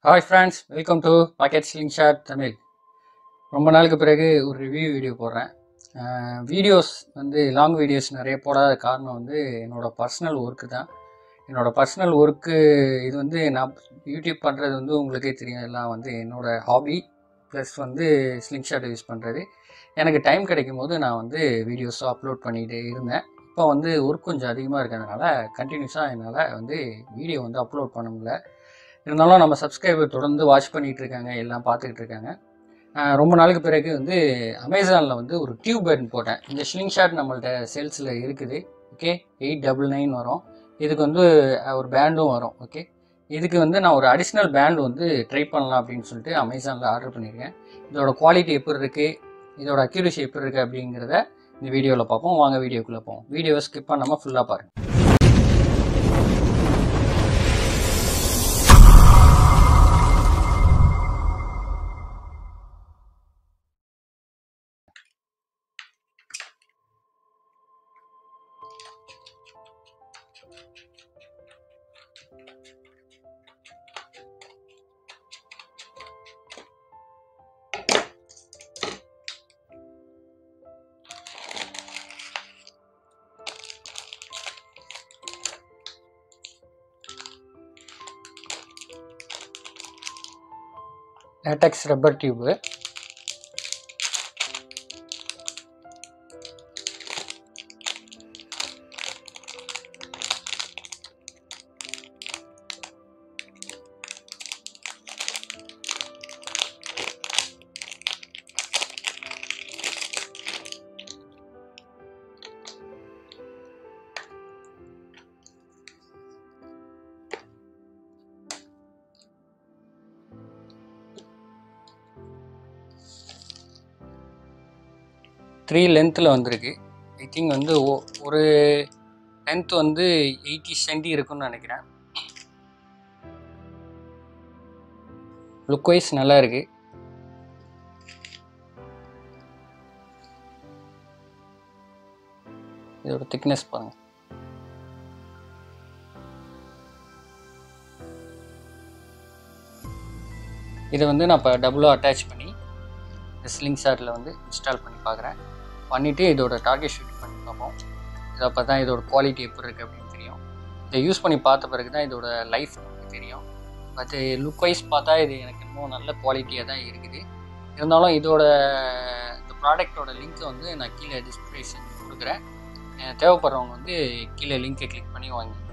hi friends welcome to pocket sling shot Tamil ரொம்ப நாளுக்கு பிறகு ஒரு ரிவ்யூ வீடியோ போடுறேன் வீடியோஸ் வந்து லாங் வீடியோஸ் நிறைய போடாத காரணம் வந்து என்னோட பர்சனல் ஒர்க்கு தான் என்னோட பர்சனல் ஒர்க்கு இது வந்து நான் யூடியூப் பண்ணுறது வந்து உங்களுக்கே தெரியும் எல்லாம் வந்து என்னோட ஹாபி ப்ளஸ் வந்து ஸ்லிங் ஷாட் யூஸ் பண்ணுறது எனக்கு டைம் கிடைக்கும் போது நான் வந்து வீடியோஸும் அப்லோட் பண்ணிகிட்டே இருந்தேன் இப்போ வந்து ஒர்க் கொஞ்சம் அதிகமாக இருக்கிறதுனால கண்டினியூஸாக என்னால் வந்து வீடியோ வந்து அப்லோட் பண்ண முடியல இருந்தாலும் நம்ம சப்ஸ்கிரைபர் தொடர்ந்து வாட்ச் பண்ணிகிட்டு இருக்காங்க எல்லாம் பார்த்துக்கிட்டு இருக்காங்க ஆஹ் ரொம்ப நாளுக்கு பிறகு வந்து அமேசானில் வந்து ஒரு டியூப் பேண்ட் போட்டேன் இந்த ஸ்லிங் ஷாட் நம்மள்ட்ட சேல்ஸில் இருக்குது ஓகே எயிட் டபுள் நைன் வரும் இதுக்கு வந்து அஹ், ஒரு பேண்டும் வரும் ஓகே இதுக்கு வந்து நான் ஒரு அடிஷ்னல் பேண்ட் வந்து ட்ரை பண்ணலாம் அப்படின்னு சொல்லிட்டு அமேசானில் ஆர்டர் பண்ணியிருக்கேன் இதோட குவாலிட்டி எப்படி இருக்குது இதோட அக்யூரசி எப்படி இருக்குது அப்படிங்கிறத இந்த வீடியோவில் பார்ப்போம் வாங்க வீடியோக்குள்ளே போவோம் வீடியோவை ஸ்கிப் பண்ணாமல் ஃபுல்லாக பாருங்கள் லேட்டக்ஸ் ரப்பர் டியூபு த்ரீ லென்த்தில் வந்திருக்கு ஐ திங்க் வந்து ஒ- ஒரு லென்த் வந்து எயிட்டி சென்டி இருக்கும்னு நினைக்கிறேன் லுக் வைஸ் நல்லா இருக்கு இதோட திக்னஸ் பாருங்க இதை வந்து நான் இப்போ டபுளாக அட்டாச் பண்ணி இந்த ஸ்லிங் ஷாட்டில் வந்து இன்ஸ்டால் பண்ணி பார்க்குறேன் பண்ணிவிட்டு இதோட டார்கெட் ஷூட் பண்ணி பார்ப்போம் இதை அப்போ தான் இதோட குவாலிட்டி எப்படி இருக்குது அப்படின்னு தெரியும் இதை யூஸ் பண்ணி பார்த்த பிறகு தான் இதோட லைஃப் நமக்கு தெரியும் பட் லுக் வைஸ் பார்த்தா இது எனக்கு இன்னும் நல்ல குவாலிட்டியாக தான் இருக்குது இருந்தாலும் இதோட இந்த ப்ராடக்டோட லிங்க்கை வந்து நான் கீழே டிஸ்கிரிப்ஷன் கொடுக்குறேன் அஹ் தேவைப்படுறவங்க வந்து கீழே லிங்க்கை கிளிக் பண்ணி வாங்கி